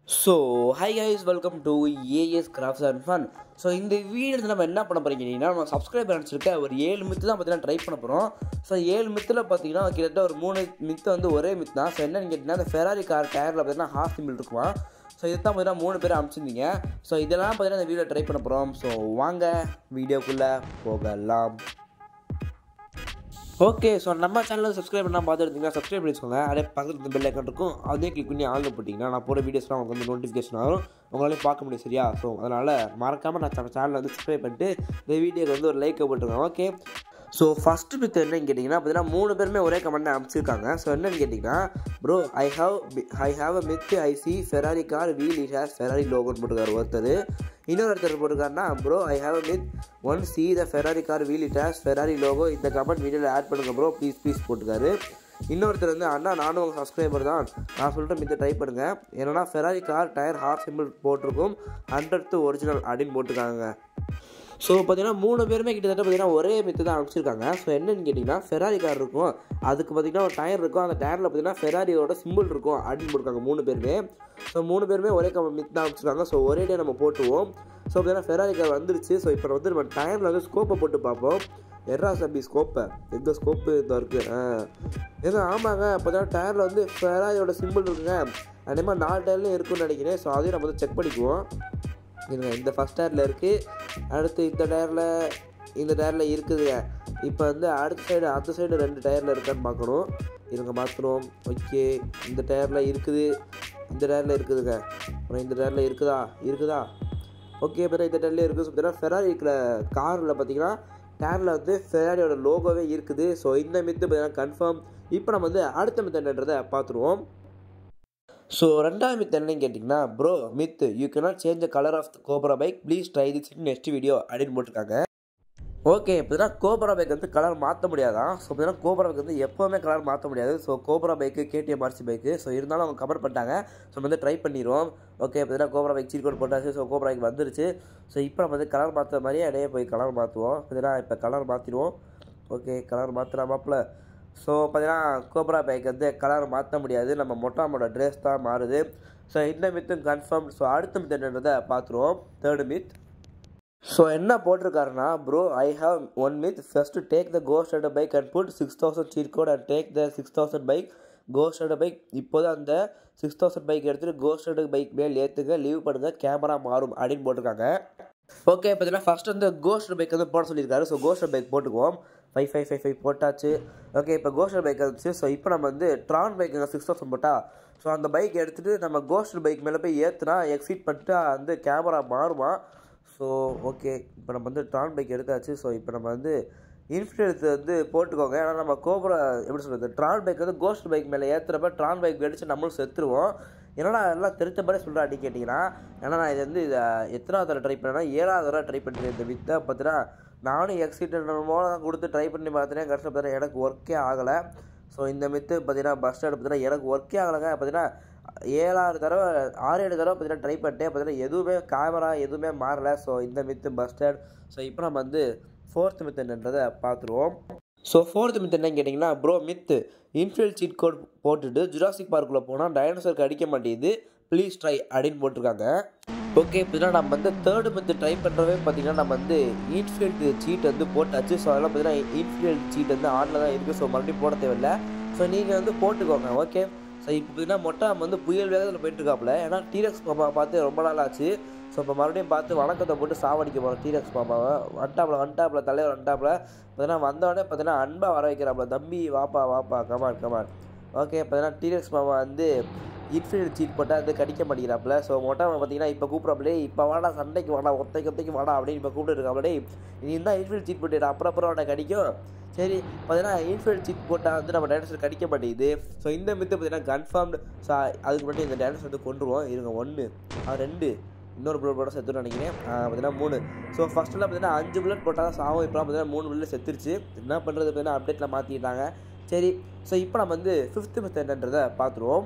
so hi guys welcome to A S crafts and fun so இந்த வீடியோவில் நம்ம என்ன பண்ண போகிறீங்கன்னா நம்ம சப்ஸ்கிரைபர் அனுப்பிச்சிருக்க ஒரு ஏழு மித்து தான் பார்த்தீங்கன்னா ட்ரை பண்ண போகிறோம் ஸோ ஏழு மித்தில் பார்த்தீங்கன்னா கிட்டத்தட்ட ஒரு மூணு மித்து வந்து ஒரே மித்து தான் ஸோ என்னன்னு கேட்டிங்கன்னா அந்த ஃபெராரி கார் டயரில் பார்த்தீங்கன்னா ஹாஃப் சிம்பிள் இருக்குமா ஸோ இதுதான் பார்த்தீங்கன்னா மூணு பேர் அனுப்பிச்சிருந்தீங்க ஸோ இதெல்லாம் பார்த்தீங்கன்னா இந்த வீடியோ ட்ரை பண்ண போகிறோம் ஸோ வாங்க வீடியோக்குள்ளே போகலாம் ஓகே ஸோ நம்ம சேனலில் சப்ஸ்கிரைப் பண்ணால் பார்த்துருந்தீங்கன்னா சப்ஸ்கிரைப் பண்ணிக்கோங்க அதே பக்கத்தில் பெல் ஐக்கான் இருக்கும் அதே கிளிக் பண்ணி ஆன்ல போட்டிங்கன்னா நான் போகிற வீடியோஸ்லாம் உங்களுக்கு வந்து நோட்டிஃபிகேஷன் ஆகும் உங்களாலையும் பார்க்க முடியும் சரியா ஸோ அதனால் மறக்காமல் நான் நம்ம சேனலில் வந்து சப்ஸ்கிரைப் பண்ணிட்டு இந்த வீடியோக்கு வந்து ஒரு லைக்கை போட்டுருங்க ஓகே ஸோ ஃபஸ்ட்டு பித்து என்னன்னு கேட்டிங்கன்னா பார்த்தீங்கன்னா மூணு பேருமே ஒரே கமெண்ட் அனுப்பிச்சிருக்காங்க ஸோ என்னன்னு கேட்டிங்கன்னா bro I have I have a myth I see Ferrari car wheel it has Ferrari லோகோன்னு போட்டுருக்காரு ஒருத்தர் இன்னொருத்தர் போட்டிருக்காருன்னா bro I have a myth one see the Ferrari car wheel it has Ferrari logo இந்த comment வீடியோவில் add பண்ணுங்க bro please please போட்டுருக்காரு இன்னொருத்தர் வந்து அண்ணா நானும் உங்கள் சப்ஸ்கிரைபர் தான் நான் சொல்லிட்டு மித்த ட்ரை பண்ணுங்கள் என்னன்னா ஃபெராரி கார் டயர் ஹார் சிம்பிள் போட்டிருக்கும் ஹண்ட்ரட் ஒரிஜினல் அப்படின்னு போட்டிருக்காங்க ஸோ பார்த்தீங்கன்னா மூணு பேருமே கிட்டத்தட்ட பார்த்தீங்கன்னா ஒரே மித்து தான் அனுப்பிச்சிருக்காங்க ஸோ என்னன்னு கேட்டிங்கன்னா ஃபெராரி கார் இருக்கும் அதுக்கு பார்த்தீங்கன்னா ஒரு டயர் இருக்கும் அந்த டயரில் பார்த்தீங்கன்னா ஃபெராரியோட சிம்பிள் இருக்கும் அப்படின்னு போட்டிருக்காங்க மூணு பேருமே ஸோ மூணு பேருமே ஒரே கம் மித்து தான் அனுப்பிச்சிருக்காங்க ஸோ ஒரே டே நம்ம போட்டுருவோம் ஸோ பார்த்தீங்கன்னா ஃபெராரி கார் வந்துருச்சு ஸோ இப்போ வந்து நம்ம டயரில் வந்து ஸ்கோப்பை போட்டு பார்ப்போம் எர்ரா சபி ஸ்கோப்பை எந்த ஸ்கோப்பு இந்த இருக்குது ஆ ஏன்னா ஆமாங்க பார்த்தீங்கன்னா டயரில் வந்து ஃபெராரியோட சிம்பிள் இருக்குங்க அதே மாதிரி நாலு டயர்லையும் இருக்குன்னு நினைக்கிறேன் ஸோ அதையும் நம்ம வந்து செக் பண்ணிக்குவோம் இருங்க இந்த ஃபஸ்ட் டயரில் இருக்குது அடுத்து இந்த டயரில் இந்த டயரில் இருக்குதுங்க இப்போ வந்து அடுத்த சைடு அந்த சைடு ரெண்டு டயரில் இருக்கான்னு பார்க்கணும் இருங்க மாற்றணும் ஓகே இந்த டயரில் இருக்குது இந்த டயரில் இருக்குதுங்க அப்புறம் இந்த டயரில் இருக்குதா இருக்குதா ஓகே பிறகு இந்த டயர்லேயே இருக்குது ஸோ பார்த்தீங்கன்னா ஃபெராரி இருக்கிற காரில் பார்த்தீங்கன்னா டயரில் வந்து ஃபெராரியோட லோகோவே இருக்குது ஸோ இந்த மித்து பார்த்தீங்கன்னா கன்ஃபார்ம் இப்போ நம்ம வந்து அடுத்த மித்து என்னன்றதை பார்த்துருவோம் ஸோ ரெண்டாவது மித் என்னன்னு கேட்டிங்கன்னா bro myth you cannot change the colour of Cobra bike please try this in next video அப்படின்னு போட்டிருக்காங்க ஓகே பார்த்தீங்கன்னா கோபரா பைக் வந்து கலர் மாற்ற முடியாதான் ஸோ பார்த்தீங்கன்னா கோபரா பைக் வந்து எப்போவுமே கலர் மாற்ற முடியாது so Cobra bike KTM RC bike so இருந்தாலும் அவங்க கவர் பண்ணிட்டாங்க ஸோ நம்ம வந்து ட்ரை பண்ணிடுவோம் ஓகே பார்த்தீங்கன்னா கோபரா பைக் சீட் கோட் போட்டாச்சு ஸோ கோபரா பைக் வந்துருச்சு ஸோ இப்போ நம்ம வந்து கலர் மாற்ற மாதிரியே இடையே போய் கலர் மாற்றுவோம் பார்த்தீங்கன்னா இப்போ கலர் மாற்றிடுவோம் ஓகே கலர் மாற்றலாமாப்பில் ஸோ பார்த்தீங்கன்னா கோப்ரா பைக் வந்து கலர் மாற்ற முடியாது நம்ம மொட்டாமோட ட்ரெஸ் தான் மாறுது ஸோ இந்த மித்தும் கன்ஃபார்ம் ஸோ அடுத்த மித் என்னன்றதை பார்த்துருவோம் தேர்டு மித் ஸோ என்ன போட்டிருக்காருன்னா bro I have one myth first take the ghost at bike and put six thousand cheat code and take the six thousand bike ghost at bike இப்போது அந்த six thousand bike எடுத்துகிட்டு ghost at bike மேல் ஏற்றுங்க leave பண்ணுங்கள் camera மாறும் அப்படின்னு போட்டிருக்காங்க okay பார்த்தீங்கன்னா ஃபஸ்ட் வந்து கோஸ்ட் பைக் வந்து போட சொல்லியிருக்காரு ஸோ கோஸ்ட் பைக் போட்டுக்குவோம் ஃபைவ் ஃபைவ் ஃபைவ் ஃபைவ் போட்டாச்சு ஓகே இப்போ கோஸ்டர் பைக் வந்துச்சு ஸோ இப்போ நம்ம வந்து ட்ரான் பைக் சிக்ஸ் தௌசண்ட் போட்டா ஸோ அந்த பைக் எடுத்துகிட்டு நம்ம கோஸ்டர் பைக் மேலே போய் ஏற்றுனா எக்ஸிட் பண்ணிட்டு வந்து கேமரா மாறுமா ஸோ ஓகே இப்போ நம்ம வந்து ட்ரான் பைக் எடுத்தாச்சு ஸோ இப்போ நம்ம வந்து இன்ஃப்ளூயன்ஸ் வந்து போட்டுக்கோங்க ஏன்னா நம்ம கோபுரா எப்படி சொல்கிறது ட்ரான் பைக் வந்து கோஸ்ட் பைக் மேலே ஏற்றுறப்ப ட்ரான் பைக் வெடிச்சு நம்மளும் செத்துருவோம் என்னடா எல்லாம் தெரிஞ்ச மாதிரி சொல்கிறா அப்படின்னு கேட்டிங்கன்னா ஏன்னா நான் இது வந்து இதை எத்தனாவது தடவை ட்ரை பண்ணேன்னா ஏழாவது தடவை ட்ரை பண்ணிட்டு இந்த வித்தை பார்த்தீங்கன்னா நானும் எக்ஸிடென்ட் மூலம் கொடுத்து ட்ரை பண்ணி பார்த்தேன் கடைசியில் பார்த்தீங்கன்னா எனக்கு ஒர்க்கே ஆகலை ஸோ இந்த மித்து பார்த்தீங்கன்னா பஸ் ஸ்டாண்டு பார்த்தீங்கன்னா எனக்கு ஒர்க்கே ஆகலைங்க பார்த்தீங்கன்னா ஏழாறு தடவை ஆறு ஏழு தடவை பார்த்தீங்கன்னா ட்ரை பண்ணிட்டேன் பார்த்தீங்கன்னா எதுவுமே கேமரா எதுவுமே மாறலை ஸோ இந்த மித்து பஸ் ஸ்டாண்ட் ஸோ இப்போ நம்ம வந்து ஃபோர்த் மித்து என்னன்றதை பார்த்துருவோம் ஸோ ஃபோர்த் மித் என்னன்னு கேட்டிங்கன்னா ப்ரோ மித்து இன்ஃபியல் சீட் கோட் போட்டுட்டு ஜுராசிக் பார்க்குள்ளே போனால் டைனோசருக்கு அடிக்க மாட்டேங்குது ப்ளீஸ் ட்ரை அப்படின்னு போட்டிருக்காங்க ஓகே இப்போதான் நம்ம வந்து தேர்டு மந்த் ட்ரை பண்ணுறவே பார்த்தீங்கன்னா நம்ம வந்து இன்ஃபீல்டு சீட் வந்து போட்டாச்சு ஸோ அதெல்லாம் பார்த்தீங்கன்னா இன்ஃபீல்டு சீட் வந்து ஆனில் தான் இருக்குது ஸோ மறுபடியும் போட தேவையில்லை ஸோ நீங்கள் வந்து போட்டுக்கோங்க ஓகே ஸோ இப்போ பார்த்தீங்கன்னா மொட்டை நம்ம வந்து புயல் வேகத்தில் போயிட்டுருக்காப்புல ஏன்னா டீரக்ஸ் மாமா பார்த்து ரொம்ப நாள் ஆச்சு ஸோ இப்போ மறுபடியும் பார்த்து வணக்கத்தை போட்டு சாவடிக்க போகிறோம் டீரக்ஸ் மாமாவை வண்டாப்புல வண்டாப்புல தலைவர் வண்டாப்புல பார்த்தீங்கன்னா வந்தோடனே பார்த்தீங்கன்னா அன்பாக வர வைக்கிறாப்புல தம்பி வாப்பா வாப்பா கமான் கமான் ஓகே பார்த்தீங்கன்னா டீரக்ஸ் மாமா வந்து இன்ஃபினிட் சீட் போட்டால் வந்து கடிக்க மாட்டேங்கிறாப்புல ஸோ மொட்டை பார்த்தீங்கன்னா இப்போ கூப்பிட்றாப்புலே இப்போ வாடா சண்டைக்கு வாடா ஒத்தைக்கு ஒத்தைக்கு வாடா அப்படின்னு இப்போ கூப்பிட்டுருக்காப்புலே நீ தான் இன்ஃபினிட் சீட் போட்டு அப்புறம் அப்புறம் அவனை கடிக்கும் சரி பார்த்தீங்கன்னா இன்ஃபினிட் சீட் போட்டால் வந்து நம்ம டைனோசர் கடிக்க மாட்டேங்குது ஸோ இந்த மித்து பார்த்தீங்கன்னா கன்ஃபார்ம்டு ஸோ அதுக்கு மட்டும் இந்த டைனோசர் வந்து கொண்டுருவோம் இருங்க ஒன்று ரெண்டு இன்னொரு புல்லட் போட்டால் செத்துன்னு நினைக்கிறேன் பார்த்தீங்கன்னா மூணு ஸோ ஃபஸ்ட்டில் பார்த்தீங்கன்னா அஞ்சு புல்லட் போட்டால் தான் சாவும் இப்போலாம் பார்த்தீங்கன்னா மூணு புல்லட் செத்துருச்சு என்ன பண்ணுறது பார்த்தீங்கன்னா அப்டேட்டில் மாற்றிட்டாங்க சரி ஸோ இப்போ நம்ம வந்து ஃபிஃப்த்து மித் என்னன்றதை பார்த்துருவோம்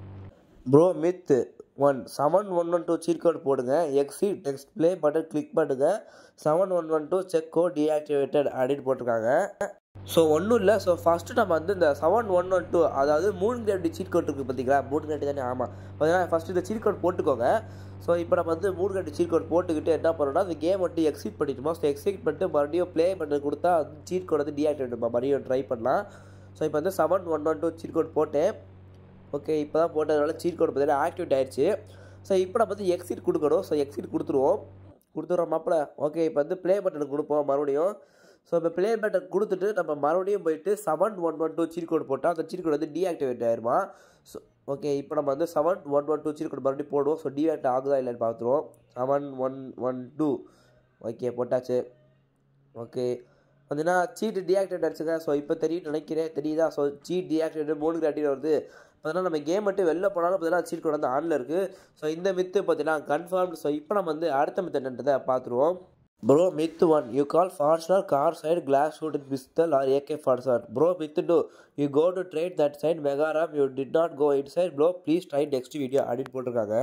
bro myth one seven one one two cheat code போடுங்க எக்ஸி டெக்ஸ்ட் ப்ளே பட்டன் கிளிக் பண்ணுங்க seven one one two check code deactivated அப்படின்னு போட்டிருக்காங்க ஸோ ஒன்றும் இல்லை ஸோ ஃபஸ்ட்டு நம்ம வந்து இந்த செவன் ஒன் ஒன் டூ அதாவது மூணு கிரேட் சீட் கோட் இருக்குது பார்த்தீங்களா மூணு கிரேட் தானே ஆமாம் பார்த்தீங்கன்னா ஃபஸ்ட்டு இந்த சீட் கோட் போட்டுக்கோங்க ஸோ இப்போ நம்ம வந்து மூணு கிரேட் சீட் கோட் போட்டுக்கிட்டு என்ன பண்ணணும்னா அந்த கேம் வந்து எக்ஸிட் பண்ணிட்டுமா ஸோ எக்ஸிட் பண்ணிட்டு மறுபடியும் ப்ளே பண்ணி கொடுத்தா சீட் கோட் வந்து டீஆக்டிவேட் மறுபடியும் ட்ரை பண்ணலாம் ஸோ இப்போ வந்து seven one one two cheat code போட்டேன் ஓகே இப்போ தான் போட்டதுனால சீட் கோட் பார்த்தீங்கன்னா ஆக்டிவேட் ஆயிடுச்சு ஸோ இப்போ நம்ம வந்து எக்ஸிட் கொடுக்கணும் ஸோ எக்ஸிட் கொடுத்துருவோம் கொடுத்துட்றோம் மாப்பிள ஓகே இப்போ வந்து ப்ளே பட்டன் கொடுப்போம் மறுபடியும் ஸோ இப்போ ப்ளே பட்டன் கொடுத்துட்டு நம்ம மறுபடியும் போயிட்டு seven one one two cheat code போட்டால் அந்த சீட் கோட் வந்து டீஆக்டிவேட் ஆயிருமா ஸோ ஓகே இப்போ நம்ம வந்து seven one one two cheat code மறுபடியும் போடுவோம் ஸோ டீஆக்ட் ஆகுதா இல்லைன்னு பார்த்துருவோம் seven one one two okay போட்டாச்சு ஓகே பார்த்தீங்கன்னா சீட்டு டீஆக்டிவேட் ஆச்சுங்க ஸோ இப்போ தெரியும் நினைக்கிறேன் தெரியுதா ஸோ சீட் டீஆக்டிவேட் மூணு கிராட்டின் வருது பார்த்தீங்கன்னா நம்ம கேம் மட்டும் வெளில போனாலும் பார்த்தீங்கன்னா சீட் கோட் வந்து ஆனில் இருக்குது ஸோ இந்த மித்து பார்த்தீங்கன்னா கன்ஃபார்ம் ஸோ இப்போ நம்ம வந்து அடுத்த மித்து என்னன்றதை பார்த்துருவோம் bro myth one you call Fortuner car side glass shoot in pistol or AK Fortuner bro myth two you go to trade that side மெகாராம் you did not go it side bro please try next video அப்படின்னு போட்டிருக்காங்க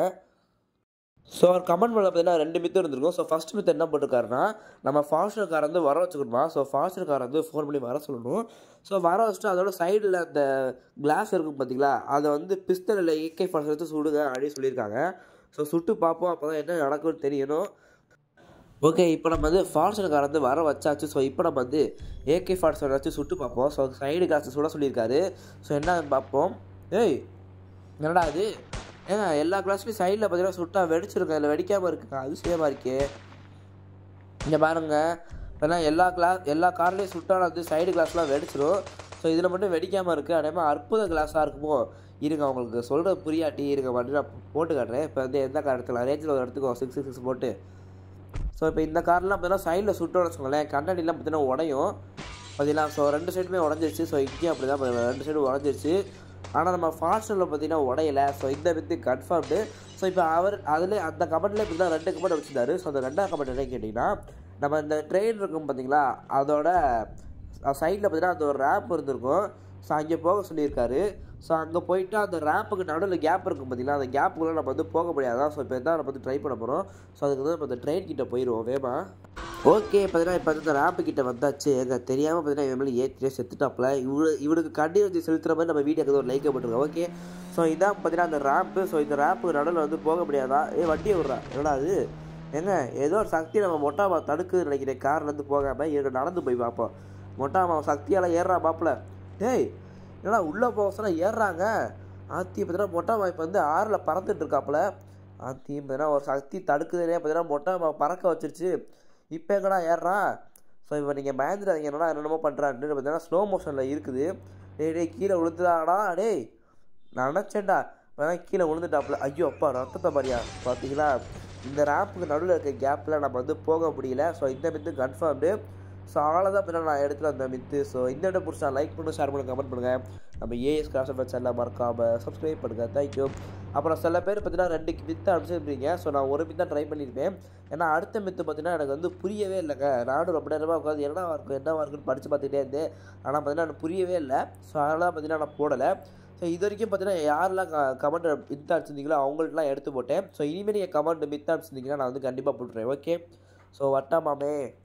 so அவர் comment பண்ண பார்த்தீங்கன்னா ரெண்டு மித்து இருந்திருக்கும் so first Mithu என்ன போட்டிருக்காருன்னா நம்ம pastor car வந்து வர வச்சுக்கணுமா ஸோ ஃபாஸ்டர் கார் வந்து ஃபோன் பண்ணி வர சொல்லணும் ஸோ வர வச்சுட்டு அதோட சைடில் அந்த கிளாஸ் இருக்கும் பார்த்தீங்களா அதை வந்து பிஸ்தலில் ஏகே ஃபாஸ்டர் எடுத்து சுடுங்க அப்படின்னு சொல்லியிருக்காங்க ஸோ சுட்டு பார்ப்போம் அப்போ தான் என்ன நடக்கும்னு தெரியணும் ஓகே இப்போ நம்ம வந்து ஃபால்சர் கார் வந்து வர வச்சாச்சு ஸோ இப்போ நம்ம வந்து ஏகே ஃபால்சர் வச்சு சுட்டு பார்ப்போம் ஸோ சைடு கிளாஸ் சுட சொல்லியிருக்காரு ஸோ என்ன பார்ப்போம் ஏய் என்னடா அது ஏங்க எல்லா கிளாஸ்லையும் சைடில் பார்த்தீங்கன்னா சுட்டா வெடிச்சிருக்கு அதில் வெடிக்காமல் இருக்குங்க அதிசயமாக இருக்கே இங்கே பாருங்க ஏன்னா எல்லா கிளாஸ் எல்லா கார்லேயும் சுட்டாலும் வந்து சைடு கிளாஸ்லாம் வெடிச்சிடும் ஸோ இதில் மட்டும் வெடிக்காமல் இருக்குது அதே மாதிரி அற்புத கிளாஸாக இருக்குமோ இருங்க உங்களுக்கு சொல்கிற புரியாட்டி இருங்க மட்டும் நான் போட்டு காட்டுறேன் இப்போ வந்து எந்த கார் எடுத்துக்கலாம் ரேஞ்சில் ஒரு இடத்துக்கு சிக்ஸ் சிக்ஸ் சிக்ஸ் போட்டு ஸோ இப்போ இந்த கார்லாம் பார்த்தீங்கன்னா சைடில் சுட்டோன்னு வச்சுக்கோங்களேன் கண்ணாடிலாம் பார்த்தீங்கன்னா உடையும் பார்த்தீங்களா ஸோ ரெண்டு சைடுமே உடஞ்சிருச்சு ஸோ இங்கேயும் அப்படி தான் ரெண்டு சைடும் உடஞ்சிருச்சு ஆனால் நம்ம ஃபாஸ்டரில் பார்த்தீங்கன்னா உடையலை ஸோ இந்த வித்து கன்ஃபார்ம்டு ஸோ இப்போ அவர் அதில் அந்த கமெண்ட்லேயே இப்படி தான் ரெண்டு கமெண்ட் வச்சுருந்தாரு ஸோ அந்த ரெண்டாம் கமெண்ட் என்ன கேட்டிங்கன்னா நம்ம இந்த ட்ரெயின் இருக்கும் பார்த்தீங்களா அதோட சைடில் பார்த்தீங்கன்னா அந்த ஒரு ரேம்ப் இருந்திருக்கும் ஸோ அங்கே போக சொல்லியிருக்காரு ஸோ அங்கே போயிட்டு அந்த ரேம்புக்கு நடுவில் கேப் இருக்கும் பார்த்தீங்களா அந்த கேப்புக்குள்ளே நம்ம வந்து போக முடியாதான் ஸோ இப்போ தான் நம்ம வந்து ட்ரை பண்ண போகிறோம் ஸோ அதுக்கு வந்து நம்ம அந்த ட்ரெயின் கிட்ட போயிடுவோம் வேமா ஓகே பார்த்தீங்கன்னா இப்போ வந்து இந்த ரேம்பு கிட்ட வந்தாச்சு எங்க தெரியாமல் பார்த்தீங்கன்னா இவன் மேலே ஏற்றியே செத்துட்டாப்ல இவரு இவனுக்கு கண்ணி வச்சு செலுத்துற மாதிரி நம்ம வீட்டுக்கு ஒரு லைக்கை போட்டுருக்கோம் ஓகே ஸோ இதான் பார்த்தீங்கன்னா அந்த ரேம்ப்பு ஸோ இந்த ரேம்புக்கு நடுவில் வந்து போக முடியாதா ஏ வண்டியை விட்றா என்னடா அது ஏங்க ஏதோ ஒரு சக்தி நம்ம மொட்டாமா தடுக்குதுன்னு நினைக்கிறேன் கார்லேருந்து போகாமல் இவங்க நடந்து போய் பார்ப்போம் மொட்டாமா சக்தியால் ஏறுறா பாப்பில் டேய் என்னடா உள்ளே போக சொன்னால் ஏறுறாங்க ஆத்தி பார்த்தீங்கன்னா மொட்டாமா இப்போ வந்து ஆறில் பறந்துட்டு இருக்காப்புல ஆத்தி பார்த்தீங்கன்னா ஒரு சக்தி தடுக்குதுனே பார்த்தீங்கன்னா மொட்டாமா பறக்க வச்சிருச்சு இப்போ எங்கடா ஏறுறான் ஸோ இப்போ நீங்கள் பயந்துடாதீங்க என்னடா என்னென்னமோ பண்ணுறான்னு பார்த்தீங்கன்னா ஸ்லோ மோஷனில் இருக்குது டேய் டேய் கீழே விழுந்துடாடா டேய் நான் நினச்சேன்டா வேணா கீழே விழுந்துட்டாப்புல ஐயோ அப்பா ரத்தத்தை பாரியா பார்த்தீங்களா இந்த ரேம்புக்கு நடுவில் இருக்க கேப்பில் நம்ம வந்து போக முடியல ஸோ இந்த மித்து கன்ஃபார்ம்டு ஸோ அவ்வளோதான் பின்ன நான் எடுத்துகிட்டு வந்த மித்து ஸோ இந்த இடம் பிடிச்சா லைக் பண்ணுங்க ஷேர் பண்ணுங்க கமெண்ட் பண்ணுங்கள் நம்ம ஏஎஸ் கிளாஸ் சேனலில் மறக்காமல் சப்ஸ்கிரைப் பண்ணுங்கள் தேங்க்யூ அப்புறம் சில பேர் பார்த்தீங்கன்னா ரெண்டு மித்து அனுப்பிச்சிருப்பீங்க ஸோ நான் ஒரு மித்து தான் ட்ரை பண்ணியிருப்பேன் ஏன்னா அடுத்த மித்து பார்த்தீங்கன்னா எனக்கு வந்து புரியவே இல்லைங்க நானும் ரொம்ப நேரமாக உட்காந்து என்னவா இருக்கும் என்னவா இருக்குன்னு படித்து பார்த்துக்கிட்டே இருந்தேன் ஆனால் பார்த்தீங்கன்னா எனக்கு புரியவே இல்லை ஸோ அதெல்லாம் பார்த்தீங்கன்னா நான் போடலை ஸோ இது வரைக்கும் பார்த்தீங்கன்னா யாரெல்லாம் க கமெண்ட் மித் அடிச்சிருந்தீங்களோ அவங்கள்ட்டலாம் எடுத்து போட்டேன் ஸோ இனிமேல் நீங்கள் கமெண்ட் மித் அடிச்சிருந்தீங்கன்னா நான் வந்து கண்டிப்பாக போட்டுறேன் ஓகே ஸோ வட்டா மாமே